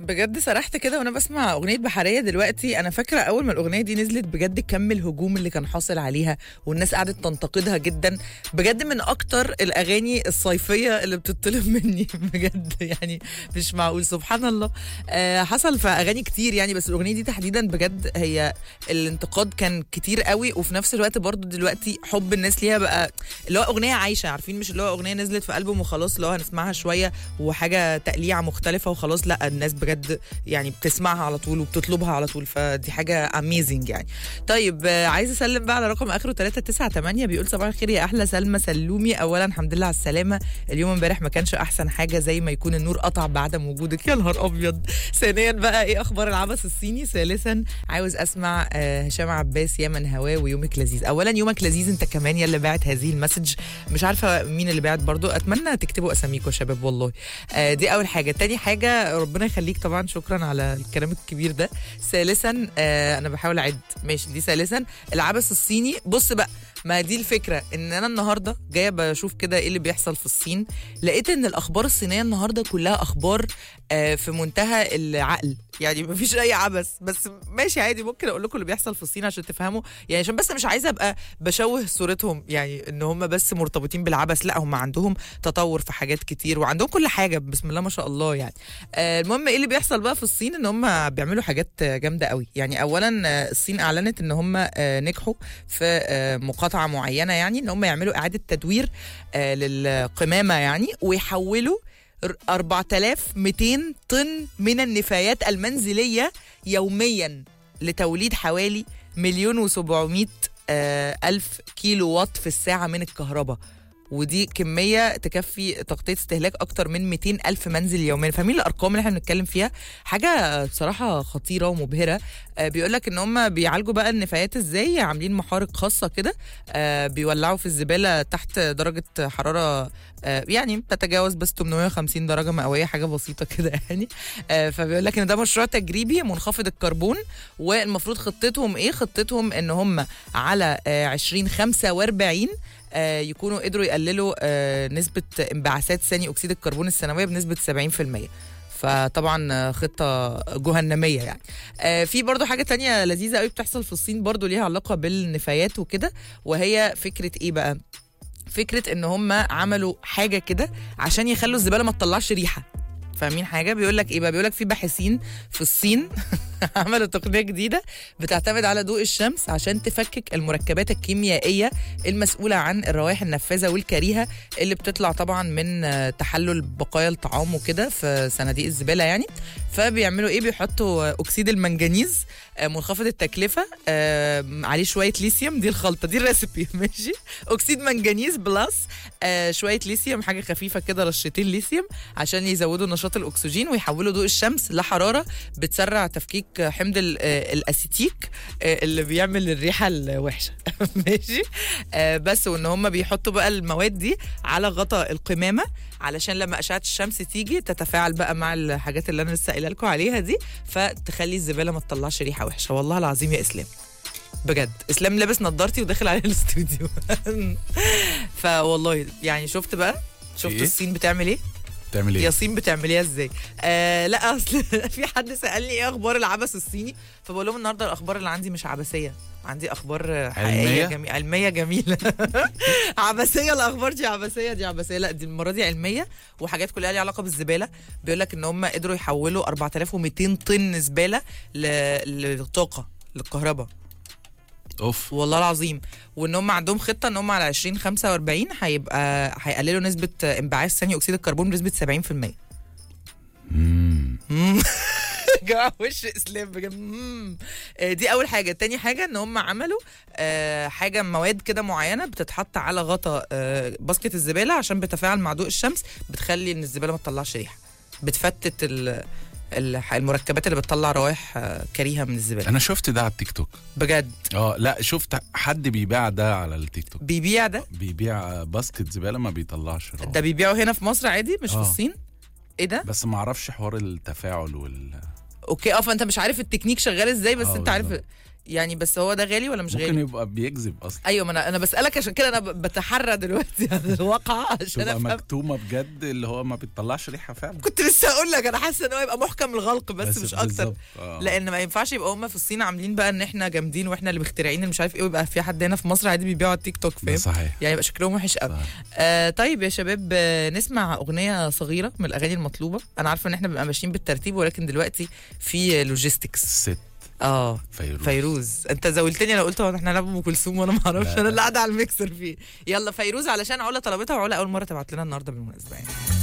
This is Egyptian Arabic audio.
بجد سرحت كده وانا بسمع اغنيه بحريه دلوقتي انا فاكره اول ما الاغنيه دي نزلت بجد كم الهجوم اللي كان حاصل عليها والناس قعدت تنتقدها جدا بجد من اكتر الاغاني الصيفيه اللي بتطلب مني بجد يعني مش معقول سبحان الله آه حصل في اغاني كتير يعني بس الاغنيه دي تحديدا بجد هي الانتقاد كان كتير قوي وفي نفس الوقت برضو دلوقتي حب الناس ليها بقى اللي هو اغنيه عايشه عارفين مش اللي هو اغنيه نزلت في البوم وخلاص اللي هو هنسمعها شويه وحاجه تقليعه مختلفه وخلاص لا الناس بجد يعني بتسمعها على طول وبتطلبها على طول فدي حاجه اميزنج يعني طيب آه، عايزه اسلم بقى على رقم اخره 398 بيقول صباح الخير يا احلى سلمى سلومي اولا الحمد لله على السلامه اليوم امبارح ما كانش احسن حاجه زي ما يكون النور قطع بعدم وجودك يا نهار ابيض ثانيا بقى ايه اخبار العبث الصيني ثالثا عاوز اسمع آه، هشام عباس يا من هواه ويومك لذيذ اولا يومك لذيذ انت كمان يا اللي باعت هذه المسج مش عارفه مين اللي باعت برضو اتمنى تكتبوا اساميكم يا شباب والله آه، دي اول حاجه تاني حاجه ربنا يخليك طبعا شكرا على الكلام الكبير ده ثالثا آه، انا بحاول اعد ماشي دي ثالثا العبث الصيني بص بقى ما دي الفكره ان انا النهارده جايه بشوف كده ايه اللي بيحصل في الصين لقيت ان الاخبار الصينيه النهارده كلها اخبار آه، في منتهى العقل يعني ما فيش اي عبث بس ماشي عادي ممكن اقول لكم اللي بيحصل في الصين عشان تفهموا يعني عشان بس مش عايزه ابقى بشوه صورتهم يعني ان هم بس مرتبطين بالعبث لا هم عندهم تطور في حاجات كتير وعندهم كل حاجه بسم الله ما شاء الله يعني آه، المهم ايه اللي بيحصل بقى في الصين ان هم بيعملوا حاجات آه، جامده قوي يعني اولا آه، الصين اعلنت ان هم آه، نجحوا في آه، مقاطعه معينه يعني ان هم يعملوا اعاده تدوير آه، للقمامه يعني ويحولوا ر- 4200 طن من النفايات المنزليه يوميا لتوليد حوالي مليون و700 ألف كيلو وات في الساعة من الكهرباء ودي كمية تكفي تغطية استهلاك أكتر من 200 ألف منزل يوميا فاهمين الأرقام اللي احنا بنتكلم فيها حاجة بصراحة خطيرة ومبهرة آه بيقول لك إن هم بيعالجوا بقى النفايات إزاي عاملين محارق خاصة كده آه بيولعوا في الزبالة تحت درجة حرارة آه يعني تتجاوز بس 850 درجة مئوية حاجة بسيطة كده يعني آه فبيقول لك إن ده مشروع تجريبي منخفض الكربون والمفروض خطتهم إيه خطتهم إن هم على آه 2045 آه، يكونوا قدروا يقللوا آه، نسبة انبعاثات ثاني أكسيد الكربون السنوية بنسبة 70% فطبعا آه، خطة جهنمية يعني آه، في برضو حاجة تانية لذيذة قوي بتحصل في الصين برضو ليها علاقة بالنفايات وكده وهي فكرة ايه بقى فكرة ان هم عملوا حاجة كده عشان يخلوا الزبالة ما تطلعش ريحة فاهمين حاجه بيقول لك ايه بقى بيقول لك في باحثين في الصين عملوا تقنيه جديده بتعتمد على ضوء الشمس عشان تفكك المركبات الكيميائيه المسؤوله عن الروائح النفاذه والكريهه اللي بتطلع طبعا من آه، تحلل بقايا الطعام وكده في صناديق الزباله يعني فبيعملوا ايه بيحطوا آه، اكسيد المنجنيز آه، منخفض التكلفه آه، عليه شويه ليثيوم دي الخلطه دي الريسبي ماشي اكسيد منجنيز بلس آه، شويه ليثيوم حاجه خفيفه كده رشتين ليثيوم عشان يزودوا نشاط الاكسجين ويحولوا ضوء الشمس لحراره بتسرع تفكيك حمض ال- آه، الاسيتيك آه، اللي بيعمل الريحه الوحشه ماشي آه، بس وان هم بيحطوا بقى المواد دي على غطاء القمامه علشان لما اشعه الشمس تيجي تتفاعل بقى مع الحاجات اللي انا لسه قايله لكم عليها دي فتخلي الزباله ما تطلعش ريحه وحشه والله العظيم يا اسلام بجد اسلام لابس نضارتي وداخل على الاستوديو فوالله يعني شفت بقى شفت إيه؟ الصين بتعمل ايه تعمل ايه؟ ياسين بتعمليها ازاي؟ آه لا اصل في حد سالني ايه اخبار العبث الصيني فبقول لهم النهارده الاخبار اللي عندي مش عبثيه عندي اخبار حقيقيه علمية؟ جميله علميه جميله عبثيه الاخبار دي عبثيه دي عبثيه لا دي المره دي علميه وحاجات كلها ليها علاقه بالزباله بيقول لك ان هم قدروا يحولوا 4200 طن زباله ل- للطاقه للكهرباء اوف والله العظيم وان هم عندهم خطه ان هم على 2045 هيبقى هيقللوا نسبه انبعاث ثاني اكسيد الكربون بنسبه 70% مم. مم. جماعة وش اسلام بجد مم. آه، دي اول حاجه تاني حاجه ان هم عملوا آه، حاجه مواد كده معينه بتتحط على غطا آه، باسكت الزباله عشان بتتفاعل مع ضوء الشمس بتخلي ان الزباله ما تطلعش ريحه بتفتت ال- ال- المركبات اللي بتطلع روائح آه، كريهه من الزباله انا شفت ده على التيك توك بجد اه لا شفت حد بيبيع ده على التيك توك بيبيع ده بيبيع باسكت زباله ما بيطلعش روح. ده بيبيعوا هنا في مصر عادي مش في آه. الصين ايه ده بس ما اعرفش حوار التفاعل وال اوكي اه فانت مش عارف التكنيك شغال ازاي بس آه، انت عارف بالظبط. يعني بس هو ده غالي ولا مش ممكن غالي يبقى بيكذب اصلا ايوه ما انا انا بسالك عشان كده انا ب- بتحرى دلوقتي عن الواقع عشان تبقى افهم مكتومه بجد اللي هو ما بتطلعش ريحه فعلا كنت لسه اقول لك انا حاسه ان هو يبقى محكم الغلق بس, مش اكتر بالظبط. آه. لان ما ينفعش يبقى هم في الصين عاملين بقى ان احنا جامدين واحنا اللي مخترعين اللي مش عارف ايه ويبقى في حد هنا في مصر عادي بيبيعوا على التيك توك ده فاهم صحيح يعني يبقى شكلهم وحش قوي صحيح. آه طيب يا شباب آه نسمع اغنيه صغيره من الاغاني المطلوبه انا عارفه ان احنا بنبقى ماشيين بالترتيب ولكن دلوقتي في لوجيستكس الست اه فيروز فيروز انت زولتني انا قلت هو احنا هنلعب ام كلثوم وانا ما اعرفش لا، انا لا. اللي قاعده على الميكسر فيه يلا فيروز علشان علا طلبتها وعلا اول مره تبعت لنا النهارده بالمناسبه يعني